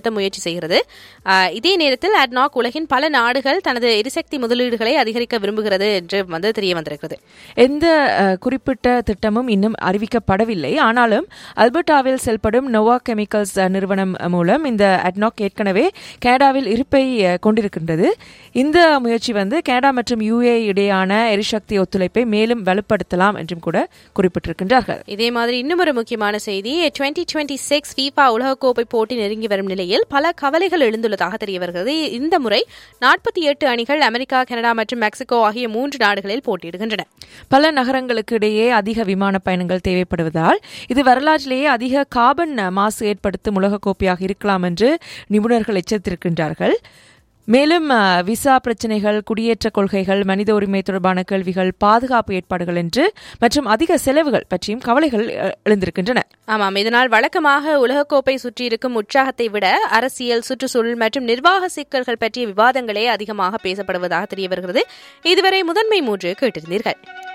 செயல்படுத்த முயற்சி செய்கிறது ஆஹ், இதே நேரத்தில் அட்னாக் உலகின் பல நாடுகள் தனது எரிசக்தி முதலீடுகளை அதிகரிக்க விரும்புகிறது என்று வந்து தெரிய வந்திருக்கிறது எந்த அஹ், குறிப்பிட்ட திட்டமும் இன்னும் அறிவிக்கப்படவில்லை ஆனாலும் அல்பர்டாவில் செயல்படும் நோவா கெமிக்கல்ஸ் அஹ், நிறுவனம் மூலம் இந்த அட்னாக் ஏற்கனவே கனடாவில் இருப்பை அஹ், கொண்டிருக்கின்றது இந்த முயற்சி வந்து கனடா மற்றும் யுஏ இடையான எரிசக்தி ஒத்துழைப்பை மேலும் வலுப்படுத்தலாம் என்றும் கூட குறிப்பிட்டிருக்கின்றார்கள் இதே மாதிரி இன்னும் ஒரு முக்கியமான செய்தி டுவெண்ட்டி டுவெண்ட்டி சிக்ஸ் ஃபீஃபா உலகக்கோப்பை போட்டி நெருங்கி வரும் நிலையில் பல கவலைகள் எழுந்துள்ளதாக தெரிய வருகிறது இந்த முறை நாற்பத்தி எட்டு அணிகள் அமெரிக்கா கனடா மற்றும் மெக்சிகோ ஆகிய மூன்று நாடுகளில் போட்டியிடுகின்றன பல நகரங்களுக்கு இடையே அதிக விமான பயணங்கள் தேவைப்படுவதால் இது வரலாற்றிலேயே அதிக கார்பன் மாசு ஏற்படுத்தும் உலகக்கோப்பையாக இருக்கலாம் என்று நிபுணர்கள் எச்சரித்திருக்கின்றார்கள் மேலும் அஹ், விசா பிரச்சினைகள் குடியேற்ற கொள்கைகள் மனித உரிமை தொடர்பான கேள்விகள் பாதுகாப்பு ஏற்பாடுகள் என்று மற்றும் அதிக செலவுகள் பற்றியும் கவலைகள் அஹ், எழுந்திருக்கின்றன ஆமாம் இதனால் வழக்கமாக உலகக்கோப்பை சுற்றியிருக்கும் உற்சாகத்தை விட அரசியல் சுற்றுச்சூழல் மற்றும் நிர்வாக சிக்கல்கள் பற்றிய விவாதங்களே அதிகமாக பேசப்படுவதாக தெரிய வருகிறது இதுவரை முதன்மை மூன்று கேட்டிருந்தீர்கள்